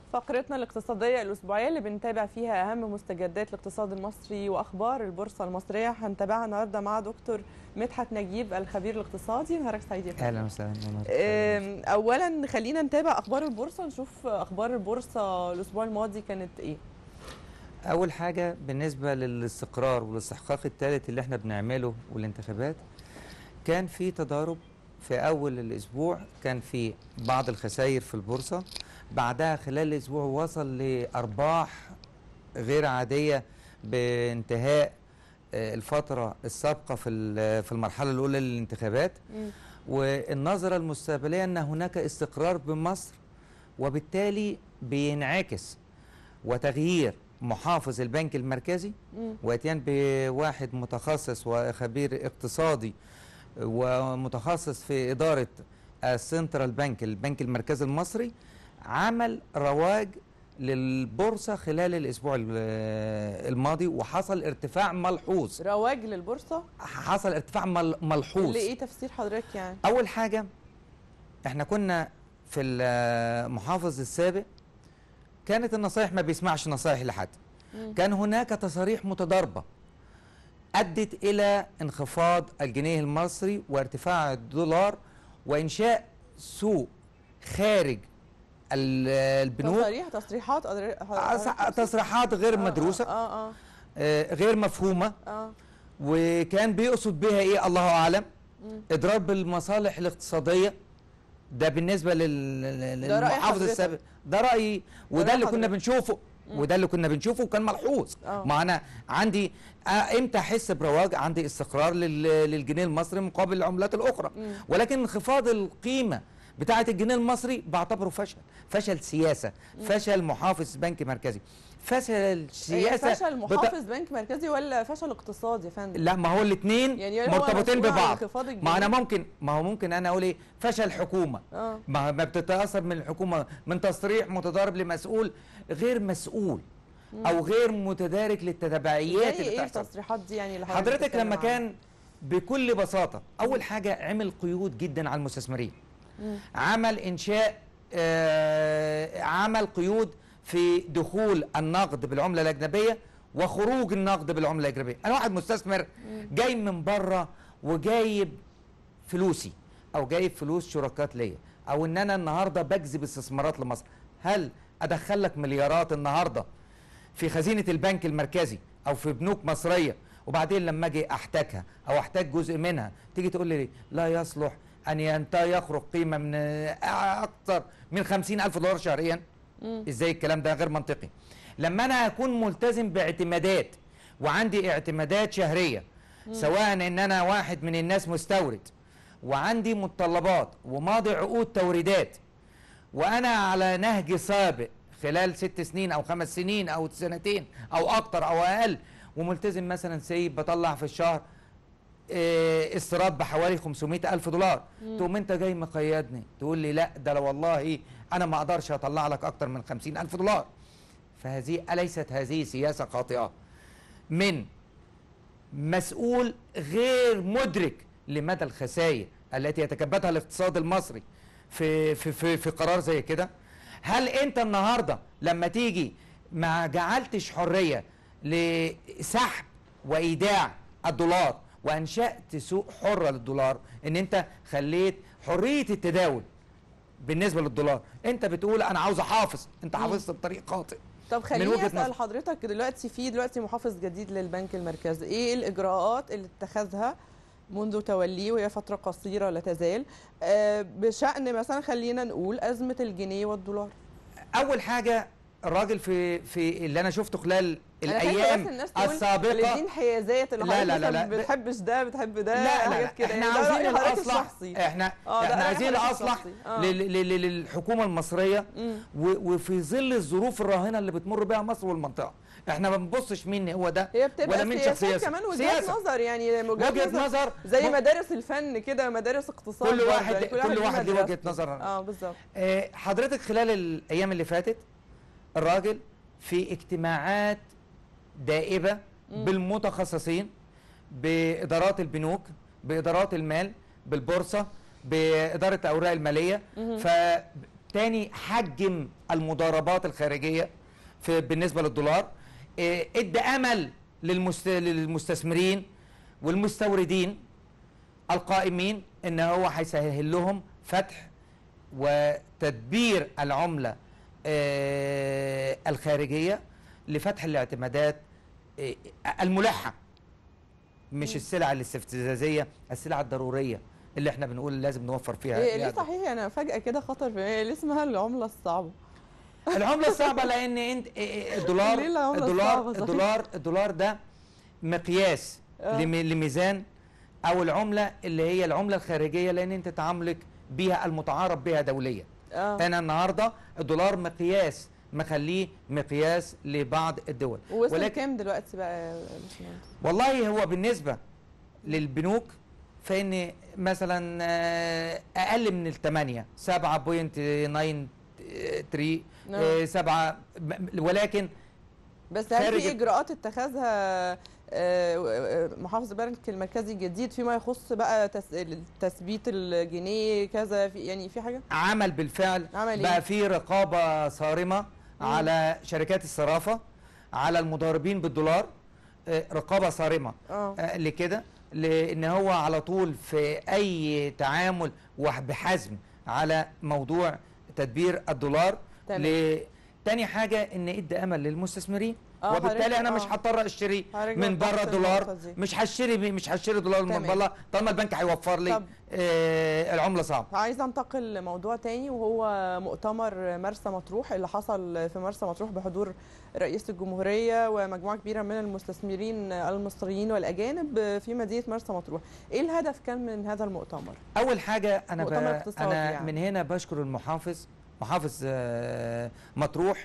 فقرتنا الاقتصادية الأسبوعية اللي بنتابع فيها أهم مستجدات الاقتصاد المصري وأخبار البورصة المصرية هنتابعها النهاردة مع دكتور مدحت نجيب الخبير الاقتصادي نهارك سعيد يا فندم. اهلا وسهلا أم، أولا خلينا نتابع أخبار البورصة نشوف أخبار البورصة الأسبوع الماضي كانت إيه اول حاجه بالنسبه للاستقرار والاستحقاق الثالث اللي احنا بنعمله والانتخابات كان في تضارب في اول الاسبوع كان في بعض الخسائر في البورصه بعدها خلال الاسبوع وصل لارباح غير عاديه بانتهاء آه، الفتره السابقه في ال- في المرحله الاولى للانتخابات مم. والنظرة المستقبلية أن هناك استقرار بمصر وبالتالي بينعكس وتغيير محافظ البنك المركزي مم. واتيان بواحد متخصص وخبير اقتصادي ومتخصص في إدارة السنترال بنك البنك المركزي المصري عمل رواج للبورصة خلال الأسبوع ال- الماضي وحصل ارتفاع ملحوظ رواج للبورصة حصل ارتفاع مل- ملحوظ اللي إيه تفسير حضرتك يعني اول حاجه احنا كنا في المحافظ السابق كانت النصايح ما بيسمعش نصايح لحد مم. كان هناك تصاريح متضاربه ادت الى انخفاض الجنيه المصري وارتفاع الدولار وانشاء سوق خارج ال- البنوك تصاريح تصريحات أدر- أس- تصريحات غير آه، مدروسه آه آه آه، غير مفهومه آه وكان بيقصد بها ايه الله اعلم مم. اضراب المصالح الاقتصاديه ده بالنسبه لل- لل- ده رأي للمحافظ حضرتك. السابق ده رايي وده رأي اللي كنا حضرتك. بنشوفه وده اللي كنا بنشوفه وكان ملحوظ آه. ما انا عندي آه، امتى احس برواج عندي استقرار لل- للجنيه المصري مقابل العملات الاخرى مم. ولكن انخفاض القيمه بتاعه الجنيه المصري بعتبره فشل فشل سياسه فشل محافظ بنك مركزي فشل هي سياسه فشل بتا- محافظ بنك مركزي ولا فشل اقتصادي يا فندم؟ لا ما هو الاثنين يعني هو مرتبطين مسؤول عن ببعض انخفاض الجنيه؟ ما انا ممكن ما هو ممكن انا اقول ايه فشل حكومه اه ما ما بتتاثر من الحكومه من تصريح متضارب لمسؤول غير مسؤول او غير متدارك للتتبعيات زي اللي ايه بتحصل التصريحات دي يعني اللي حضرتك بتتكلم لما عنها؟ كان بكل بساطه اول حاجه عمل قيود جدا على المستثمرين مم. عمل انشاء آه عمل قيود في دخول النقد بالعمله الاجنبيه وخروج النقد بالعمله الاجنبيه انا واحد مستثمر جاي من بره وجايب فلوسي او جايب فلوس شركات ليا او ان انا النهارده بجذب استثمارات لمصر هل ادخل لك مليارات النهارده في خزينه البنك المركزي او في بنوك مصريه وبعدين لما اجي احتاجها او احتاج جزء منها تيجي تقول لي لا يصلح ان ينت يخرج قيمه من اكثر من خمسين الف دولار شهريا مم. ازاي الكلام ده غير منطقي لما انا اكون ملتزم باعتمادات وعندي اعتمادات شهريه سواء ان انا واحد من الناس مستورد وعندي متطلبات وماضي عقود توريدات وانا على نهج سابق خلال ست سنين او خمس سنين او سنتين او اكتر او اقل وملتزم مثلا سيب بطلع في الشهر آه، استيراد بحوالي 500 ألف دولار تقوم أنت جاي مقيدني تقول لي لا ده لو والله أنا ما أقدرش أطلع لك أكتر من 50 ألف دولار فهذه أليست هذه سياسة خاطئة من مسؤول غير مدرك لمدى الخسائر التي يتكبدها الاقتصاد المصري في في في, في قرار زي كده هل انت النهارده لما تيجي ما جعلتش حريه لسحب وايداع الدولار وانشات سوق حره للدولار ان انت خليت حريه التداول بالنسبه للدولار انت بتقول انا عاوز احافظ انت حافظت بطريق خاطئ طب خليني وجهة اسال نظر. حضرتك دلوقتي في دلوقتي محافظ جديد للبنك المركزي ايه الاجراءات اللي اتخذها منذ توليه وهي فتره قصيره لا تزال آه بشان مثلا خلينا نقول ازمه الجنيه والدولار اول حاجه الراجل في في اللي انا شفته خلال أنا خايفة الايام بس الناس تقول السابقه الدين حيازات اللي لا، حضرتك لا، لا، مثلاً لا. بتحبش ده بتحب ده لا لا, حاجات لا. كده احنا يعني ده عاوزين رأي حضرتك الاصلح الشخصي. احنا آه، ده احنا رأي عايزين حضرتك الاصلح الشخصي. آه. لل- لل- لل- للحكومه المصريه مم. و- وفي ظل الظروف الراهنه اللي بتمر بها مصر والمنطقه احنا ما بنبصش مين هو ده هي بتبقى ولا مين سياسات شخصيه كمان وجهات سياسة. نظر يعني وجهات وجهه نظر زي م- مدارس الفن كده مدارس اقتصاد كل برضه، واحد يعني كل ليه واحد ليه مدرسته. وجهه نظر اه بالظبط آه، حضرتك خلال الايام اللي فاتت الراجل في اجتماعات دائبه بالمتخصصين بادارات البنوك بادارات المال بالبورصه باداره الاوراق الماليه تاني حجم المضاربات الخارجيه في بالنسبه للدولار آه، ادى امل للمست... للمستثمرين والمستوردين القائمين ان هو هيسهل لهم فتح وتدبير العمله آه، الخارجيه لفتح الاعتمادات آه، الملحه مش السلع الاستفزازيه السلع الضروريه اللي احنا بنقول لازم نوفر فيها إيه ليه يعني صحيح انا فجاه كده خطر في بالي ليه اسمها العمله الصعبه العمله الصعبه لان انت إيه- إيه الدولار ليه العملة الدولار الصعبة صحيح؟ الدولار الدولار ده مقياس آه. لم- لميزان او العمله اللي هي العمله الخارجيه لان انت تعاملك بيها المتعارف بها دوليا اه انا النهارده الدولار مقياس مخليه مقياس لبعض الدول ووصل كام دلوقتي بقى يا باشمهندس؟ والله هو بالنسبة للبنوك فإن مثلا آه، أقل من الثمانية 7.93 نعم. آه، سبعة م- ولكن بس هل خارج في ال- اجراءات اتخذها آه، آه، محافظ البنك المركزي الجديد فيما يخص بقى تس- تثبيت الجنيه كذا في يعني في حاجه عمل بالفعل عمل بقى ايه في رقابة صارمة على شركات الصرافة على المضاربين بالدولار آه، رقابة صارمة اه آه، لكده لان هو على طول في اي تعامل وبحزم على موضوع تدبير الدولار تمام. ل... تاني حاجه ان ادى امل للمستثمرين آه، وبالتالي حضرتك- انا مش آه. هضطر اشتري حضرتك من وضحت بره دولار النقطة دي. مش هشتري بي- مش هشتري دولار من تمام. بره طالما البنك هيوفر لي طب. آه العمله صعبه عايزه انتقل لموضوع تاني وهو مؤتمر مرسى مطروح اللي حصل في مرسى مطروح بحضور رئيس الجمهوريه ومجموعه كبيره من المستثمرين المصريين والاجانب في مدينه مرسى مطروح ايه الهدف كان من هذا المؤتمر اول حاجه انا ب... مؤتمر اقتصادي انا يعني. من هنا بشكر المحافظ محافظ آه، مطروح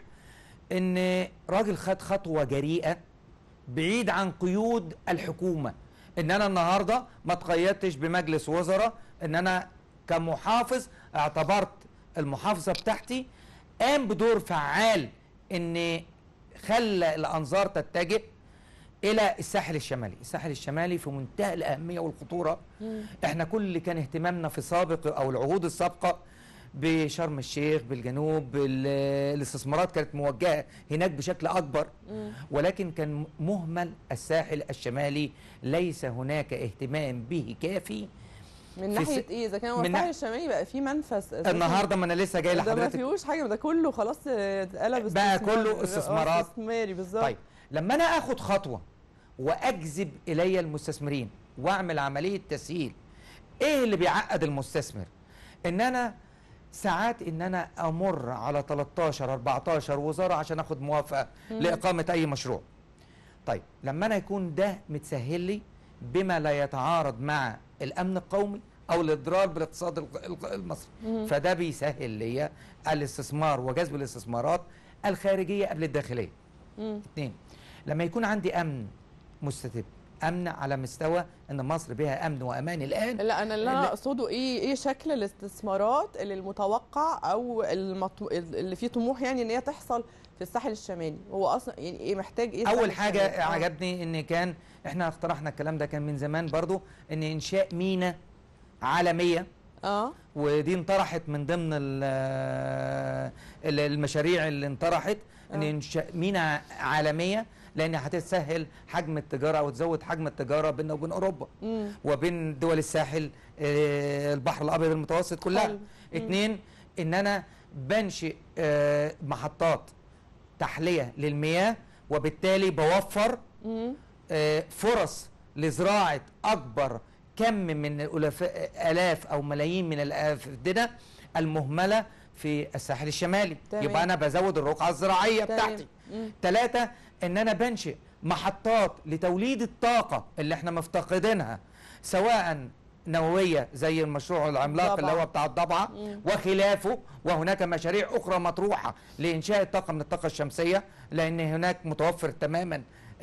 ان راجل خد خطوه جريئه بعيد عن قيود الحكومه ان انا النهارده ما تقيدتش بمجلس وزراء ان انا كمحافظ اعتبرت المحافظه بتاعتي قام بدور فعال ان خلى الانظار تتجه الى الساحل الشمالي الساحل الشمالي في منتهى الاهميه والخطوره احنا كل اللي كان اهتمامنا في سابق او العهود السابقه بشرم الشيخ بالجنوب ال- الاستثمارات كانت موجهه هناك بشكل اكبر ولكن كان مهمل الساحل الشمالي ليس هناك اهتمام به كافي من في ناحيه س- ايه اذا كان هو من الساحل ناح- الشمالي بقى في منفذ أساساً. النهارده ما انا لسه جاي ده ما لحضرتك فيهوش حاجه ده كله خلاص اتقلب بقى استثمار. كله آه، استثمارات. استثماري بالظبط طيب لما انا اخد خطوه واجذب الي المستثمرين واعمل عمليه تسهيل ايه اللي بيعقد المستثمر ان انا ساعات ان انا امر على 13 14 وزاره عشان اخد موافقه لاقامه اي مشروع طيب لما انا يكون ده متسهل لي بما لا يتعارض مع الامن القومي او الاضرار بالاقتصاد الق- الق- المصري فده بيسهل لي الاستثمار وجذب الاستثمارات الخارجيه قبل الداخليه مم. اثنين لما يكون عندي امن مستتب امن على مستوى ان مصر بها امن وامان الان لا انا اللي انا لا. اقصده ايه ايه شكل الاستثمارات اللي المتوقع او المطو... اللي فيه طموح يعني ان هي تحصل في الساحل الشمالي هو اصلا يعني ايه محتاج ايه اول الساحل حاجه الشمالي؟ آه. عجبني ان كان احنا اقترحنا الكلام ده كان من زمان برضو ان انشاء مينا عالميه اه ودي انطرحت من ضمن ال- ال- المشاريع اللي انطرحت ان آه. انشاء مينا عالميه لان هتسهل حجم التجاره او تزود حجم التجاره بيننا وبين اوروبا مم. وبين دول الساحل آه، البحر الابيض المتوسط كلها حلو. مم. اتنين ان انا بنشئ آه، محطات تحليه للمياه وبالتالي بوفر مم. آه، فرص لزراعه اكبر كم من الألاف الاف او ملايين من الافدنه المهمله في الساحل الشمالي تمام. يبقى انا بزود الرقعه الزراعيه تمام. بتاعتي مم. ثلاثة ان انا بنشئ محطات لتوليد الطاقة اللي احنا مفتقدينها سواء نووية زي المشروع العملاق ضبع. اللي هو بتاع الضبعة مم. وخلافه وهناك مشاريع أخرى مطروحة لإنشاء الطاقة من الطاقة الشمسية لأن هناك متوفر تماما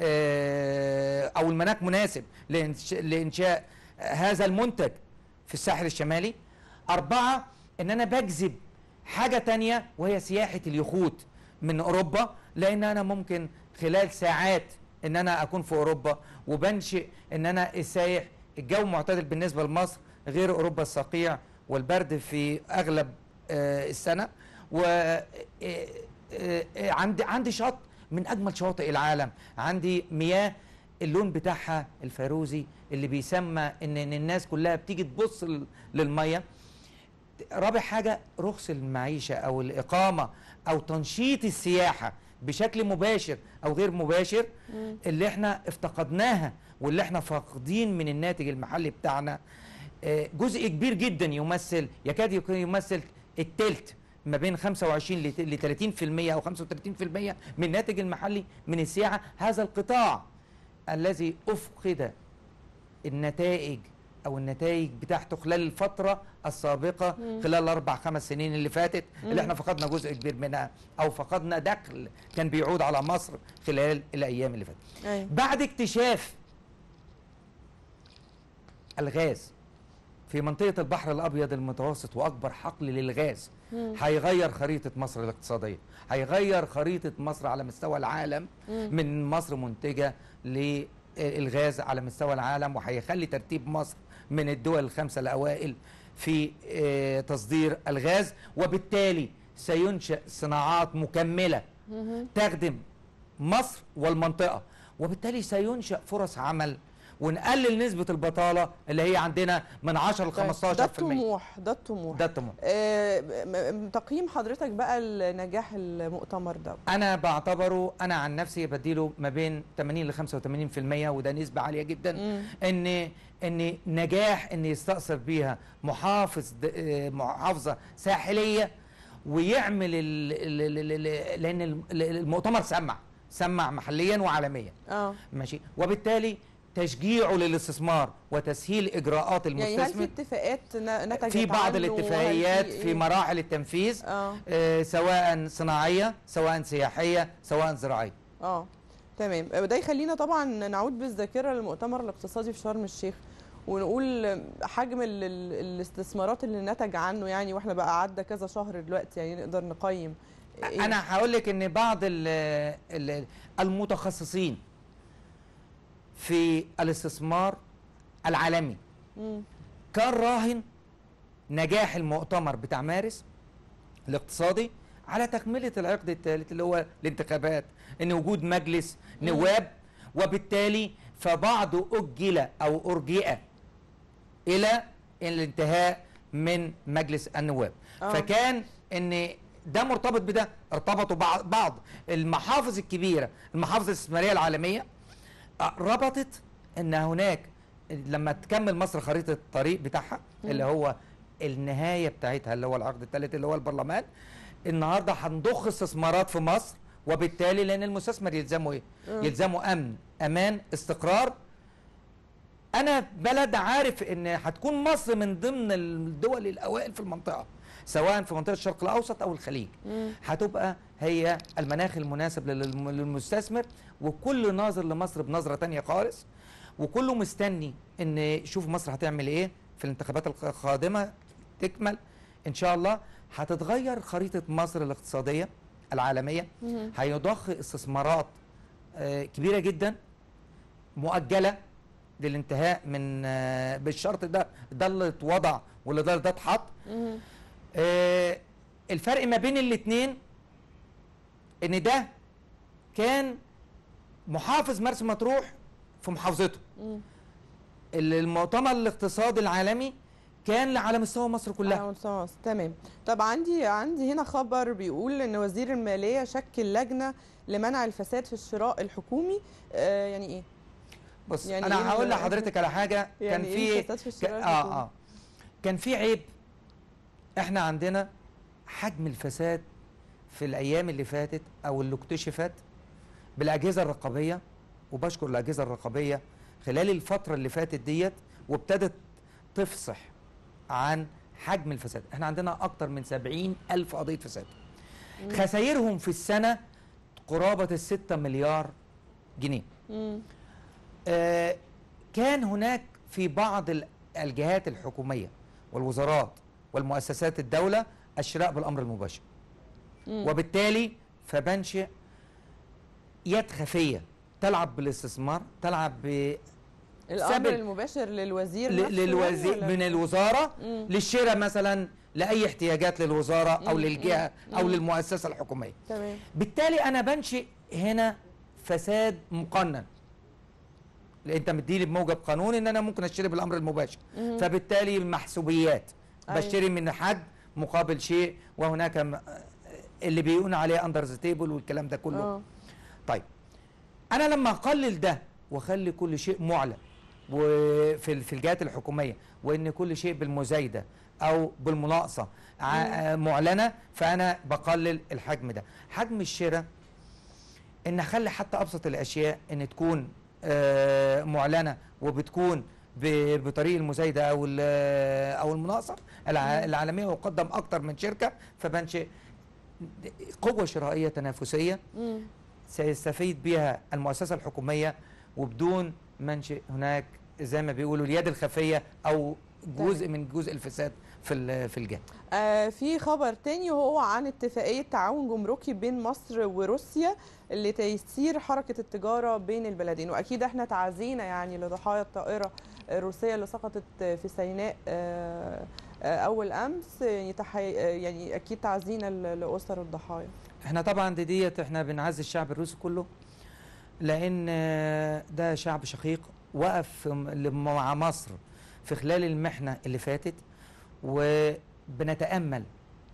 آه، أو المناخ مناسب لإنش- لإنشاء هذا المنتج في الساحل الشمالي أربعة إن أنا بجذب حاجة تانية وهي سياحة اليخوت من أوروبا لأن أنا ممكن خلال ساعات إن أنا أكون في أوروبا وبنشئ إن أنا السايح الجو معتدل بالنسبة لمصر غير أوروبا الصقيع والبرد في أغلب آه، السنة و آه، آه، آه، عندي عندي شط من اجمل شواطئ العالم عندي مياه اللون بتاعها الفيروزي اللي بيسمى ان إن الناس كلها بتيجي تبص لل- للميه رابع حاجه رخص المعيشه او الاقامه او تنشيط السياحه بشكل مباشر او غير مباشر اللي احنا افتقدناها واللي احنا فاقدين من الناتج المحلي بتاعنا آه، جزء كبير جدا يمثل يكاد يكون يمثل التلت ما بين 25 ل 30% او 35% من الناتج المحلي من السياحه هذا القطاع الذي افقد النتائج او النتائج بتاعته خلال الفتره السابقه خلال الاربع خمس سنين اللي فاتت اللي احنا فقدنا جزء كبير منها او فقدنا دخل كان بيعود على مصر خلال الايام اللي فاتت أيوة. بعد اكتشاف الغاز في منطقة البحر الأبيض المتوسط وأكبر حقل للغاز هيغير خريطة مصر الاقتصادية هيغير خريطة مصر على مستوى العالم من مصر منتجة للغاز على مستوى العالم وهيخلي ترتيب مصر من الدول الخمسة الأوائل في آه، تصدير الغاز وبالتالي سينشأ صناعات مكملة تخدم مصر والمنطقة وبالتالي سينشأ فرص عمل ونقلل نسبة البطالة اللي هي عندنا من 10 ل طيب، 15% ده الطموح ده الطموح ده الطموح آه، م- م- تقييم حضرتك بقى لنجاح المؤتمر ده انا بعتبره انا عن نفسي بديله ما بين 80 ل 85% وده نسبه عاليه جدا مم. ان ان نجاح ان يستأثر بيها محافظ د- آه، محافظه ساحليه ويعمل ال ال ال ال لان الم- المؤتمر سمع سمع محليا وعالميا اه ماشي وبالتالي تشجيعه للاستثمار وتسهيل اجراءات يعني هل في المستثمر اتفاقات ن- نتجت في بعض عنه؟ الاتفاقيات وهل في إيه؟ مراحل التنفيذ اه آه، سواء صناعيه سواء سياحيه سواء زراعيه اه تمام ده يخلينا طبعا نعود بالذاكره للمؤتمر الاقتصادي في شرم الشيخ ونقول حجم ال- ال- الاستثمارات اللي نتج عنه يعني واحنا بقى عدى كذا شهر دلوقتي يعني نقدر نقيم إيه؟ انا هقول لك ان بعض ال ال المتخصصين في الاستثمار العالمي مم. كان راهن نجاح المؤتمر بتاع مارس الاقتصادي على تكملة العقد الثالث اللي هو الانتخابات ان وجود مجلس نواب وبالتالي فبعضه أجل أو أرجئ إلى الانتهاء من مجلس النواب آه. فكان ان ده مرتبط بده ارتبطوا بعض بعض المحافظ الكبيره المحافظ الاستثماريه العالميه آه، ربطت ان هناك لما تكمل مصر خريطه الطريق بتاعها اللي هو النهايه بتاعتها اللي هو العقد الثالث اللي هو البرلمان النهارده هنضخ استثمارات في مصر وبالتالي لان المستثمر يلزمه ايه؟ يلزمه امن امان استقرار انا بلد عارف ان هتكون مصر من ضمن الدول الاوائل في المنطقه سواء في منطقه الشرق الاوسط او الخليج هتبقى هي المناخ المناسب للم- للمستثمر وكل ناظر لمصر بنظره تانية خالص وكله مستني ان يشوف مصر هتعمل ايه في الانتخابات الق- القادمه تكمل ان شاء الله هتتغير خريطه مصر الاقتصاديه العالميه هيضخ استثمارات آه، كبيره جدا مؤجله للانتهاء من آه، بالشرط ده ده اللي اتوضع واللي ده ده اتحط مم. آه، الفرق ما بين الاثنين ان ده كان محافظ مرسى مطروح في محافظته مم. ال- المؤتمر الاقتصادي العالمي كان على مستوى مصر كلها على مستوى مصر. تمام طب عندي عندي هنا خبر بيقول ان وزير الماليه شكل لجنه لمنع الفساد في الشراء الحكومي آه يعني ايه بص يعني يعني إيه انا هقول ال- لحضرتك على حاجه كان يعني في إيه الفساد في الشراء كان- الحكومي؟ اه اه كان في عيب احنا عندنا حجم الفساد في الايام اللي فاتت او اللي اكتشفت بالاجهزه الرقابيه وبشكر الاجهزه الرقابيه خلال الفتره اللي فاتت ديت وابتدت تفصح عن حجم الفساد احنا عندنا اكتر من 70 الف قضيه فساد خسائرهم في السنه قرابه الستة مليار جنيه مم. آه، كان هناك في بعض ال- الجهات الحكومية والوزارات والمؤسسات الدولة الشراء بالأمر المباشر مم. وبالتالي فبنشئ يد خفية تلعب بالاستثمار تلعب ب الامر سبب المباشر للوزير ل- نفسه يعني للوزير ولا- من الوزارة مم. للشراء مثلا لاي احتياجات للوزاره او مم. للجهه او مم. للمؤسسه الحكوميه تمام بالتالي انا بنشئ هنا فساد مقنن لأن انت مديلي بموجب قانون ان انا ممكن اشتري بالامر المباشر مم. فبالتالي المحسوبيات أيوة. بشتري من حد مقابل شيء وهناك م- اللي بيقول عليه اندر ذا تيبل والكلام ده كله اه طيب انا لما اقلل ده واخلي كل شيء معلن وفي ال- في الجهات الحكوميه وان كل شيء بالمزايده او بالمناقصه ع- آه، معلنه فانا بقلل الحجم ده حجم الشراء ان اخلي حتى ابسط الاشياء ان تكون آه، معلنه وبتكون ب- بطريق المزايده او ال- او المناقصه الع- العالميه وقدم اكتر من شركه فبنشئ قوه شرائيه تنافسيه مم. سيستفيد بها المؤسسة الحكومية وبدون منشئ هناك زي ما بيقولوا اليد الخفية أو جزء من جزء الفساد في ال- في الجهة آه في خبر تاني وهو عن اتفاقية تعاون جمركي بين مصر وروسيا لتيسير حركة التجارة بين البلدين وأكيد احنا تعزينا يعني لضحايا الطائرة الروسية اللي سقطت في سيناء آه آه أول أمس يعني, تحي... آه، يعني أكيد تعزينا ل- لأسر الضحايا احنا طبعا دي ديت احنا بنعزي الشعب الروسي كله لأن آه، ده شعب شقيق وقف م- مع مصر في خلال المحنة اللي فاتت وبنتأمل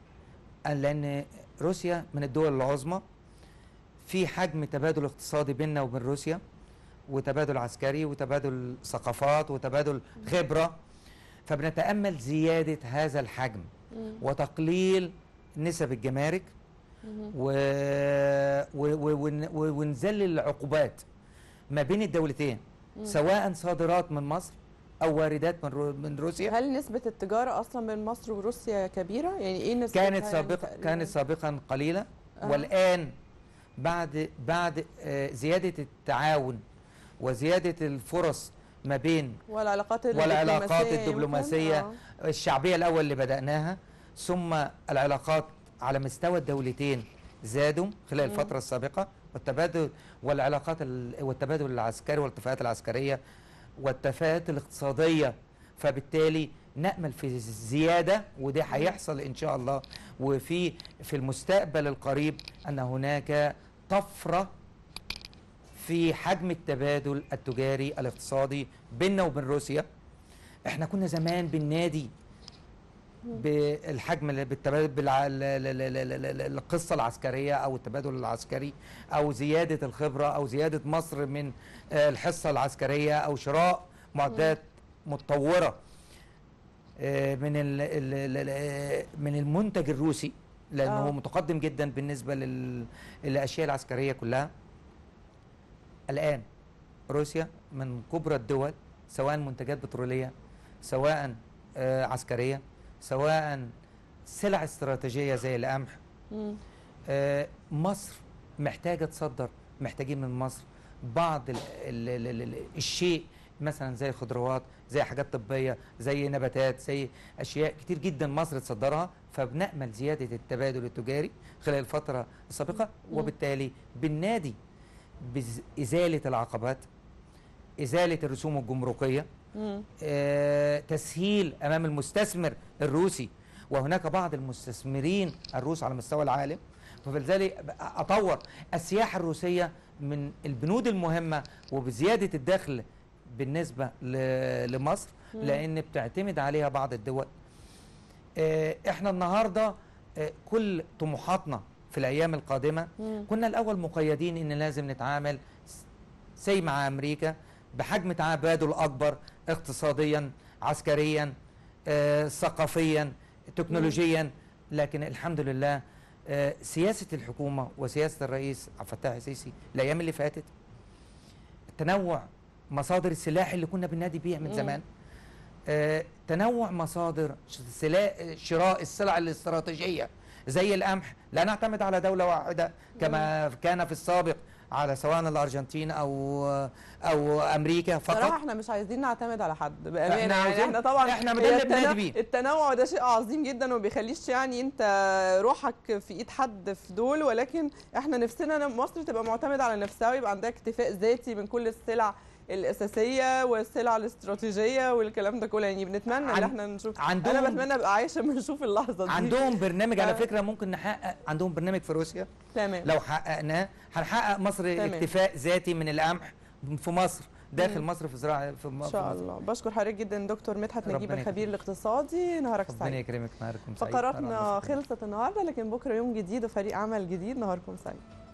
لأن روسيا من الدول العظمى في حجم تبادل اقتصادي بيننا وبين روسيا وتبادل عسكري وتبادل ثقافات وتبادل خبرة فبنتأمل زيادة هذا الحجم وتقليل نسب الجمارك و... و... و... ون- و... ونذلل العقوبات ما بين الدولتين سواء صادرات من مصر او واردات من, رو... من روسيا هل نسبة التجارة أصلا بين مصر وروسيا كبيرة؟ يعني إيه نسبتها كانت يعني سابقا تقريباً؟ كانت سابقا قليله آه. والان بعد بعد آه، زياده التعاون وزياده الفرص ما بين والعلاقات والعلاقات الدبلوماسية يمكن؟ الدبلوماسية آه. الشعبيه الاول اللي بداناها ثم العلاقات على مستوى الدولتين زادوا خلال مم. الفتره السابقه والتبادل والعلاقات ال- والتبادل العسكري والاتفاقات العسكريه والاتفاقات الاقتصاديه فبالتالي نامل في زياده وده هيحصل ان شاء الله وفي في المستقبل القريب ان هناك طفره في حجم التبادل التجاري الاقتصادي بيننا وبين روسيا احنا كنا زمان بالنادي بالحجم اللي بالتبادل بالع... ال- ال- ال- ال- ال- ال- القصه العسكريه او التبادل العسكري او زياده الخبره او زياده مصر من آه، الحصه العسكريه او شراء معدات متطوره آه، من ال... ال... ال- ال- من المنتج الروسي لانه آه. هو متقدم جدا بالنسبه لل... للاشياء العسكريه كلها الان روسيا من كبرى الدول سواء منتجات بتروليه سواء آه، عسكريه سواء سلع استراتيجيه زي القمح مم. آه، مصر محتاجه تصدر محتاجين من مصر بعض ال ال ال ال الشيء مثلا زي خضروات زي حاجات طبيه زي نباتات زي اشياء كتير جدا مصر تصدرها فبنامل زياده التبادل التجاري خلال الفتره السابقه مم. وبالتالي بالنادي بازاله العقبات ازاله الرسوم الجمركيه مم. آه، تسهيل امام المستثمر الروسي وهناك بعض المستثمرين الروس على مستوى العالم فبالتالي اطور السياحه الروسيه من البنود المهمه وبزياده الدخل بالنسبه ل- لمصر مم. لان بتعتمد عليها بعض الدول آه، احنا النهارده آه، كل طموحاتنا في الايام القادمه مم. كنا الاول مقيدين ان لازم نتعامل سي مع امريكا بحجم تبادل اكبر اقتصاديا عسكريا آه، ثقافيا تكنولوجيا لكن الحمد لله آه، سياسه الحكومه وسياسه الرئيس عبد الفتاح السيسي الايام اللي فاتت تنوع مصادر السلاح اللي كنا بننادي بيها من مم. زمان آه، تنوع مصادر ش- سلا- شراء السلع الاستراتيجيه زي القمح لا نعتمد على دوله واحده كما كان في السابق على سواء الارجنتين او او امريكا صراحة فقط احنا مش عايزين نعتمد على حد بأمانة احنا يعني عاوزين- احنا طبعا احنا هي ده اللي التنا- بننادي بيه. التنوع ده شيء عظيم جدا وما بيخليش يعني انت روحك في ايد حد في دول ولكن احنا نفسنا إن مصر تبقى معتمدة على نفسها ويبقى عندها اكتفاء ذاتي من كل السلع الاساسيه والسلع الاستراتيجيه والكلام ده كله يعني بنتمنى ان عن- احنا نشوف عندهم- انا بتمنى ابقى عايشه ما نشوف اللحظه دي عندهم برنامج على آه. فكره ممكن نحقق عندهم برنامج في روسيا تمام لو حققناه هنحقق مصر تمام. اكتفاء ذاتي من القمح في مصر داخل مم. مصر في زراعه في م- ان في شاء مصر. الله بشكر حضرتك جدا دكتور مدحت نجيب ربنا الخبير الاقتصادي نهارك ربنا سعيد يكرمك نهاركم سعيد فقراتنا نهار مصر. خلصت النهارده لكن بكره يوم جديد وفريق عمل جديد نهاركم سعيد